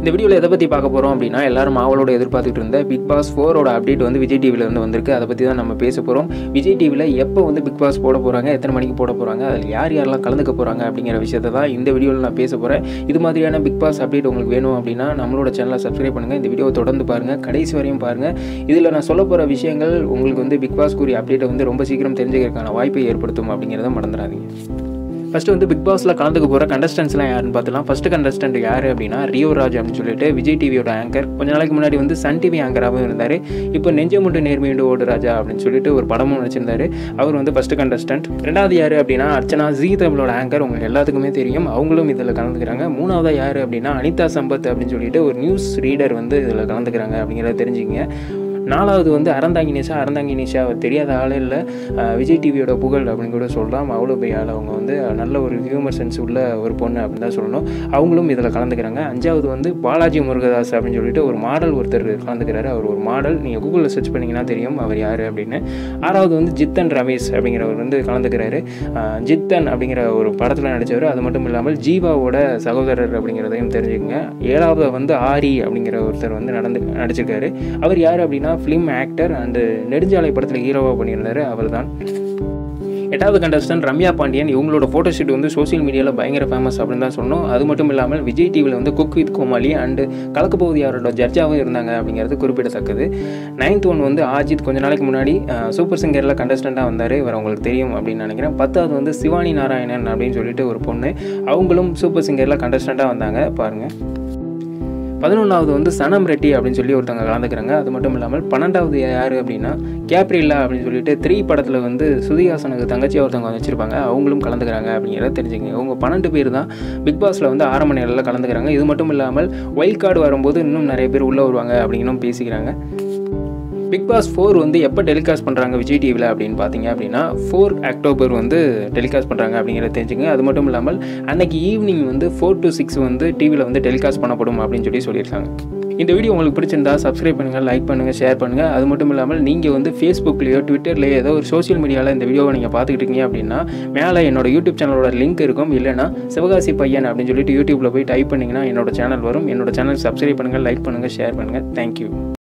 இந்த வீடியோவில் எதை பற்றி பார்க்க போகிறோம் அப்படின்னா எல்லாரும் ஆவலோட எதிர்பார்த்துட்டு இருந்த பிக் பாஸ் ஃபோரோட அப்டேட் வந்து விஜய் டிவியில் இருந்து வந்திருக்கு அதை பற்றி தான் நம்ம பேச போகிறோம் விஜய் டிவியில் எப்போ வந்து பிக் பாஸ் போட போகிறாங்க எத்தனை மணிக்கு போட போகிறாங்க அதில் யார் யாரெல்லாம் கலந்துக்க போகிறாங்க அப்படிங்கிற விஷயத்தை தான் இந்த வீடியோவில் நான் பேச போகிறேன் இது மாதிரியான பிக் பாஸ் அப்டேட் உங்களுக்கு வேணும் அப்படின்னா நம்மளோட சேனலை சப்ஸ்கிரைப் பண்ணுங்கள் இந்த வீடியோவை தொடர்ந்து பாருங்கள் கடைசி வரையும் பாருங்கள் இதில் நான் சொல்ல போகிற விஷயங்கள் உங்களுக்கு வந்து பிக் பாஸ் கூறிய அப்டேட்டை வந்து ரொம்ப சீக்கிரம் தெரிஞ்சுக்கிறதுக்கான வாய்ப்பை ஏற்படுத்தும் அப்படிங்கிறத மறந்துடாதீங்க ஃபஸ்ட்டு வந்து பிக் பாஸில் கலந்துக்க போகிற கண்டஸ்டன்ஸ்லாம் யாருன்னு பார்த்துலாம் ஃபஸ்ட்டு கண்டஸ்டன்ட் யார் அப்படின்னா ரியோ ராஜ் அப்படின்னு சொல்லிட்டு விஜய் டிவியோட ஆங்கர் கொஞ்ச நாளைக்கு முன்னாடி வந்து சன் டிவி ஆங்கராகவும் இருந்தார் இப்போ நெஞ்சமுண்டு நேர்மையுண்டு ஓடு ராஜா அப்படின்னு சொல்லிட்டு ஒரு படமும் நடிச்சிருந்தாரு அவர் வந்து ஃபஸ்ட்டு கண்டஸ்டன்ட் ரெண்டாவது யார் அப்படின்னா அர்ச்சனா ஜி தமிழோட ஆங்கர் உங்களுக்கு எல்லாத்துக்குமே தெரியும் அவங்களும் இதில் கலந்துக்கிறாங்க மூணாவது யார் அப்படின்னா அனிதா சம்பத் அப்படின்னு சொல்லிட்டு ஒரு நியூஸ் ரீடர் வந்து இதில் கலந்துக்கிறாங்க அப்படிங்கிறத தெரிஞ்சுங்க நாலாவது வந்து அறந்தாங்கி நிஷா அறந்தாங்கி நிஷா தெரியாத ஆளே இல்லை விஜய் டிவியோட புகழ் அப்படின்னு கூட சொல்லலாம் அவ்வளோ பெரிய ஆள் அவங்க வந்து நல்ல ஒரு ஹியூமர் சென்ஸ் உள்ள ஒரு பொண்ணு அப்படின்னு தான் சொல்லணும் அவங்களும் இதில் கலந்துக்கிறாங்க அஞ்சாவது வந்து பாலாஜி முருகதாஸ் அப்படின்னு சொல்லிட்டு ஒரு மாடல் ஒருத்தர் கலந்துக்கிறாரு அவர் ஒரு மாடல் நீங்கள் கூகுளில் சர்ச் பண்ணிங்கன்னா தெரியும் அவர் யார் அப்படின்னு ஆறாவது வந்து ஜித்தன் ரமேஷ் அப்படிங்கிறவர் வந்து கலந்துக்கிறாரு ஜித்தன் அப்படிங்கிற ஒரு படத்தில் நடித்தவர் அது மட்டும் இல்லாமல் ஜீவாவோட சகோதரர் அப்படிங்கிறதையும் தெரிஞ்சுக்கங்க ஏழாவது வந்து ஆரி அப்படிங்கிற ஒருத்தர் வந்து நடந்து நடிச்சிருக்காரு அவர் யார் அப்படின்னா ஃபிலிம் ஆக்டர் அண்டு நெடுஞ்சாலை படத்தில் ஹீரோவாக பண்ணியிருந்தார் அவர் தான் எட்டாவது கண்டஸ்டன் ரம்யா பாண்டியன் இவங்களோட ஃபோட்டோ ஷூட் வந்து சோசியல் மீடியாவில் பயங்கர ஃபேமஸ் அப்படின்னு தான் சொன்னோம் அது மட்டும் இல்லாமல் விஜய் டிவியில் வந்து குக் வித் கோமாளி அண்டு கலக்க பகுதி அவரோட ஜட்ஜாகவும் இருந்தாங்க அப்படிங்கிறது குறிப்பிடத்தக்கது நைன்த் ஒன் வந்து ஆஜித் கொஞ்ச நாளைக்கு முன்னாடி சூப்பர் சிங்கரில் கண்டஸ்டண்ட்டாக வந்தார் இவர் அவங்களுக்கு தெரியும் அப்படின்னு நினைக்கிறேன் பத்தாவது வந்து சிவானி நாராயணன் அப்படின்னு சொல்லிட்டு ஒரு பொண்ணு அவங்களும் சூப்பர் சிங்கரில் கண்டஸ்டண்ட்டாக வந்தாங்க பாருங்கள் பதினொன்றாவது வந்து சனம் ரெட்டி அப்படின்னு சொல்லி ஒருத்தவங்க கலந்துக்கிறாங்க அது மட்டும் இல்லாமல் பன்னெண்டாவது யார் அப்படின்னா கேப்ரில்லா அப்படின்னு சொல்லிட்டு த்ரீ படத்தில் வந்து சுதிஹாசனுக்கு தங்கச்சி ஒருத்தவங்க வச்சுருப்பாங்க அவங்களும் கலந்துக்கிறாங்க அப்படிங்கிறத தெரிஞ்சுங்க இவங்க பன்னெண்டு பேர் தான் பிக் பாஸில் வந்து ஆரம்ப நிலையில் கலந்துக்கிறாங்க இது மட்டும் இல்லாமல் ஒயில்ட் கார்டு வரும்போது இன்னும் நிறைய பேர் உள்ளே வருவாங்க அப்படின்னும் பேசிக்கிறாங்க பிக் பாஸ் ஃபோர் வந்து எப்போ டெலிகாஸ்ட் பண்ணுறாங்க விஜய் டிவியில் அப்படின்னு பார்த்தீங்க அப்படின்னா ஃபோர் அக்டோபர் வந்து டெலிகாஸ்ட் பண்ணுறாங்க அப்படிங்கிறத தெரிஞ்சுங்க அது மட்டும் இல்லாமல் அன்னைக்கு ஈவினிங் வந்து ஃபோர் டு சிக்ஸ் வந்து டிவியில் வந்து டெலிகாஸ்ட் பண்ணப்படும் அப்படின்னு சொல்லி சொல்லியிருக்காங்க இந்த வீடியோ உங்களுக்கு பிடிச்சிருந்தா சப்ஸ்கிரைப் பண்ணுங்கள் லைக் பண்ணுங்கள் ஷேர் பண்ணுங்கள் அது மட்டும் இல்லாமல் நீங்கள் வந்து ஃபேஸ்புக்லேயோ ட்விட்டர்லேயோ ஏதோ ஒரு சோஷியல் மீடியாவில் இந்த வீடியோவை நீங்கள் பார்த்துக்கிட்டு இருக்கீங்க அப்படின்னா மேலே என்னோட யூடியூப் சேனலோட லிங்க் இருக்கும் இல்லைனா சிவகாசி பையன் அப்படின்னு சொல்லிட்டு யூடியூப்பில் போய் டைப் பண்ணிங்கன்னா என்னோட சேனல் வரும் என்னோட சேனல் சப்ஸ்கிரைப் பண்ணுங்கள் லைக் பண்ணுங்கள் ஷேர் பண்ணுங்கள் தேங்க்யூ